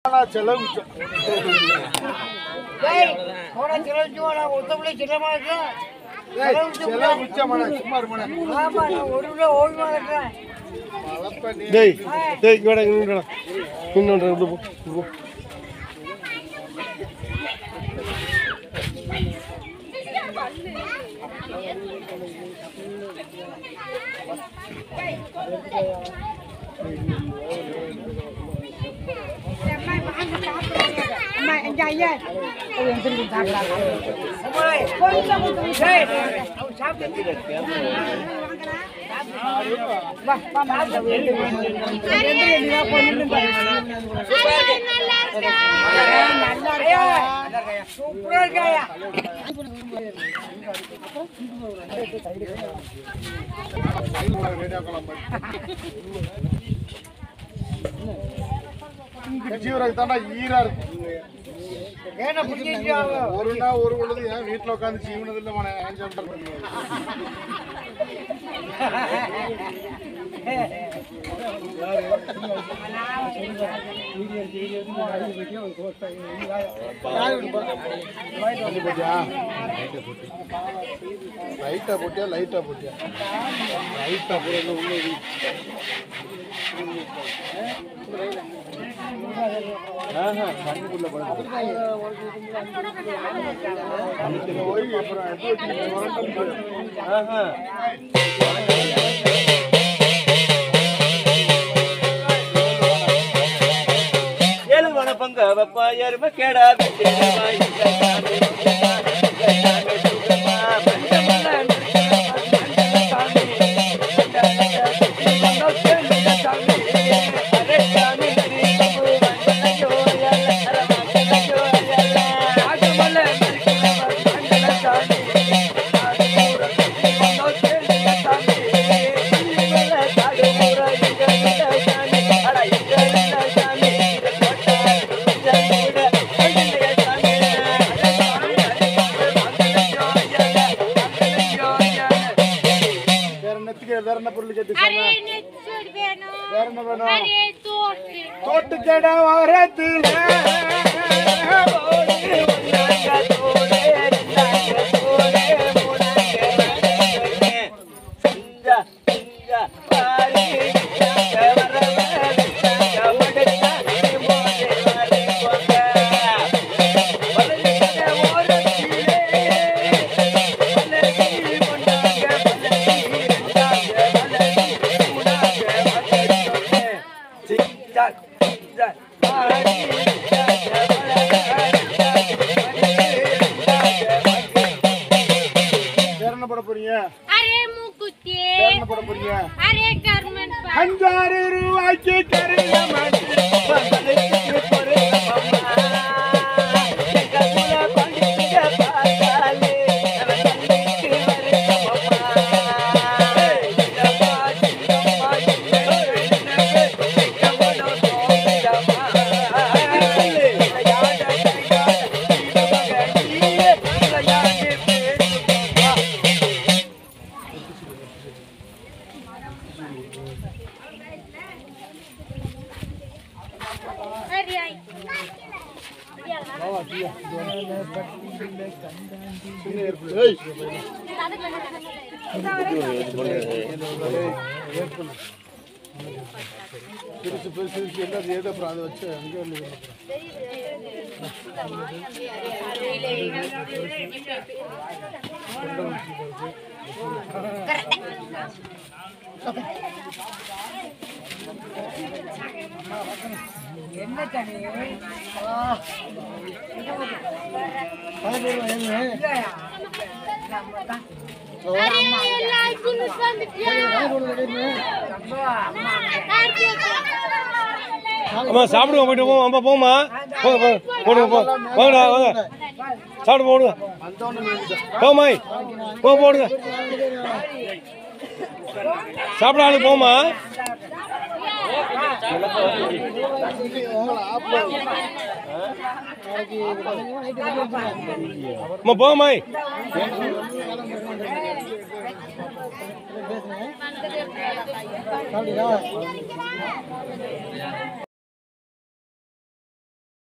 ஆனா செலவு மிச்சம். டேய், போடா, செலவு வாடா, ஒத்தபடி சின்னமா இருக்கிறேன். ஏய், செலவு மிச்சமாண்ணே, சும்மா இருமாண்ணே. ஆமா, நான் ஒரு கிலோ ஓய்வா இருக்கிறேன். வளர்ப்ப நீ. டேய் டேய் இங்க வாடா, இங்க நின்னுடா. நின்னுடா, இப்படி போ, இப்படி போ. அம்மா, இங்க ஐயா. போய் எந்திரிச்சு சாப்பிடலாம். டேய், அவன் சாப்பிட்டு வா, வா, மாப்பிள்ளை, எந்திரி. எந்திரி, நீ வா, போய் நின்னு பாரு. நல்லா இருக்கா? சூப்பரா இருக்காயா இங்க ஜீவராக்கு தாண்டா ஈரா இருக்கு. ஏன்னா பிடிச்சிருச்சு ஒரு நாள் ஒரு பொழுது என் வீட்டுல உட்காந்து சீவனது இல்ல மன ஏன் சாப்பிட்டு லைட்டா போட்டியா லைட்டா போட்டியா லைட்டா போட உள்ள இருக்கு. ஆஹா, கண்ணுக்குள்ள படுது. போய் அப்புறம் எப்படி வச்சுக்கிட்டு வரட்டும். ஆஹா. ஏழு மன பங்க வெப்பா எரும கேடா வெட்டிடமா இந்த சாமி இந்த சாமி சுகமா மண்டமல மண்டல சாமி மண்டல சாமி அரே சாமி நரி கபு மண்டல ஜோயல அர மண்டல ஜோயல ஆகமல மரிக்கல மண்டல சாமி ஆகமூர மண்டல சாமி மண்டல சாகமூர இந்த சாமி அட இந்த சாமி இத கோட்டா இந்த கூட மண்டல சாமி அட சாமி அட மண்டல ஜோயல மண்டல ஜோயல வேற என்னத்துக்கு வேற என்ன பொருள் கேட்டு அரே நெச்சூர் வேணும் வேற என்ன வேணும் அரே தோட்டு தோட்டு கடை வாரத்துல வேற என்ன போட போறீங்க அரே மூக்குத்தி வேற என்ன போட போறீங்க அரே கர்மன் பா அஞ்சாறு ரூபாய்க்கு கருங்க மாட்டேன் அரே ஐ ஏய் பெருசு பெருசு பெருசு எல்லாம் ஏதோ அப்புறம் அதை வச்சு அங்கே வந்து என்ன தண்ணி அரே எல்லாரும் குனு வந்துட்டியா அம்மா சாப்பிடுங்க போயிட்டு போவோம் அம்மா போமா போங்க போங்க போடுங்க போ வாங்கடா வாங்க சாப்பிடு போடுங்க போமாய் போ போடுங்க சாப்பிட ஆளு போமா அம்மா போமாய் சாப்பிடுங்க